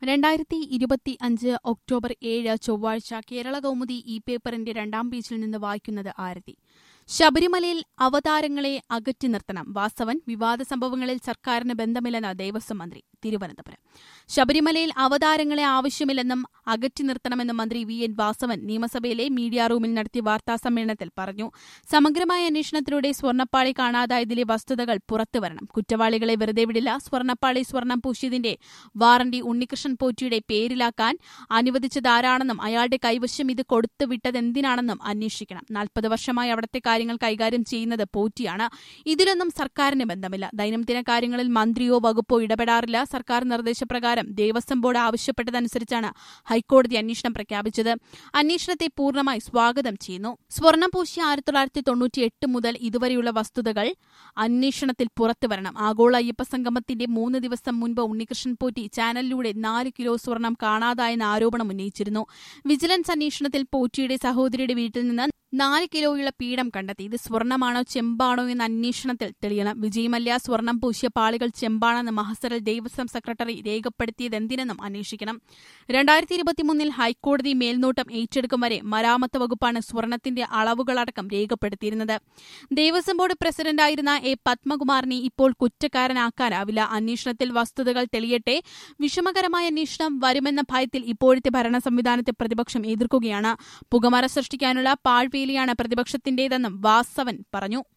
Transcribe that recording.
രണ്ടായിരത്തി ഇരുപത്തി അഞ്ച് ഒക്ടോബർ ഏഴ് ചൊവ്വാഴ്ച കേരള കൗമുദി ഈ പേപ്പറിന്റെ രണ്ടാം പേജിൽ നിന്ന് വായിക്കുന്നത് ആരതി ശബരിമലയിൽ അവതാരങ്ങളെ അകറ്റി നിർത്തണം വാസവൻ വിവാദ സംഭവങ്ങളിൽ സർക്കാരിന് ബന്ധമില്ലെന്ന് ദേവസ്വം മന്ത്രി തിരുവനന്തപുരം ശബരിമലയിൽ അവതാരങ്ങളെ ആവശ്യമില്ലെന്നും അകറ്റി നിർത്തണമെന്നും മന്ത്രി വി എൻ വാസവൻ നിയമസഭയിലെ മീഡിയ റൂമിൽ നടത്തിയ വാർത്താ സമ്മേളനത്തിൽ പറഞ്ഞു സമഗ്രമായ അന്വേഷണത്തിലൂടെ സ്വർണ്ണപ്പാളി കാണാതായതിലെ വസ്തുതകൾ പുറത്തുവരണം കുറ്റവാളികളെ വെറുതെ വിടില്ല സ്വർണ്ണപ്പാളി സ്വർണം പൂശിയതിന്റെ വാറണ്ടി ഉണ്ണികൃഷ്ണൻ പോറ്റിയുടെ പേരിലാക്കാൻ അനുവദിച്ചതാരാണെന്നും അയാളുടെ കൈവശം ഇത് കൊടുത്തുവിട്ടതെന്തിനാണെന്നും അന്വേഷിക്കണം നാൽപ്പത് വർഷമായി അവിടുത്തെ കാര്യങ്ങൾ കൈകാര്യം ചെയ്യുന്നത് പോറ്റിയാണ് ഇതിലൊന്നും സർക്കാരിന് ബന്ധമില്ല ദൈനംദിന കാര്യങ്ങളിൽ മന്ത്രിയോ വകുപ്പോ ഇടപെടാറില്ല സർക്കാർ നിർദ്ദേശപ്രകാരം ദേവസ്വം ബോർഡ് ആവശ്യപ്പെട്ടതനുസരിച്ചാണ് ഹൈക്കോടതി അന്വേഷണം പ്രഖ്യാപിച്ചത് അന്വേഷണത്തെ പൂർണ്ണമായി സ്വാഗതം ചെയ്യുന്നു സ്വർണം പൂശിയ ആയിരത്തി തൊള്ളായിരത്തി തൊണ്ണൂറ്റിയെട്ട് മുതൽ ഇതുവരെയുള്ള വസ്തുതകൾ അന്വേഷണത്തിൽ പുറത്തുവരണം ആഗോള അയ്യപ്പ സംഗമത്തിന്റെ മൂന്ന് ദിവസം മുൻപ് ഉണ്ണികൃഷ്ണൻ പോറ്റി ചാനലിലൂടെ നാല് കിലോ സ്വർണം കാണാതായെന്ന ആരോപണം ഉന്നയിച്ചിരുന്നു വിജിലൻസ് അന്വേഷണത്തിൽ പോറ്റിയുടെ സഹോദരിയുടെ വീട്ടിൽ നിന്ന് നാല് കിലോയുള്ള പീഠം കണ്ടെത്തി ഇത് സ്വർണമാണോ ചെമ്പാണോ എന്ന അന്വേഷണത്തിൽ തെളിയണം വിജയ് മല്യ സ്വർണം പൂശിയ പാളികൾ ചെമ്പാണെന്ന് മഹസറിൽ ദേവസ്വം സെക്രട്ടറി രേഖപ്പെടുത്തിയതെന്തിനെന്നും അന്വേഷിക്കണം രണ്ടായിരത്തി ഇരുപത്തിമൂന്നിൽ ഹൈക്കോടതി മേൽനോട്ടം ഏറ്റെടുക്കും വരെ മരാമത്ത് വകുപ്പാണ് സ്വർണത്തിന്റെ അളവുകളടക്കം രേഖപ്പെടുത്തിയിരുന്നത് ദേവസ്വം ബോർഡ് പ്രസിഡന്റായിരുന്ന എ പത്മകുമാറിനെ ഇപ്പോൾ കുറ്റക്കാരനാക്കാനാവില്ല അന്വേഷണത്തിൽ വസ്തുതകൾ തെളിയട്ടെ വിഷമകരമായ അന്വേഷണം വരുമെന്ന ഭയത്തിൽ ഇപ്പോഴത്തെ ഭരണ സംവിധാനത്തെ പ്രതിപക്ഷം എതിർക്കുകയാണ് പുകമറ സൃഷ്ടിക്കാനുള്ള പാഴ്വേലിയാണ് പ്രതിപക്ഷത്തിന്റേതെന്നും വാസവൻ പറഞ്ഞു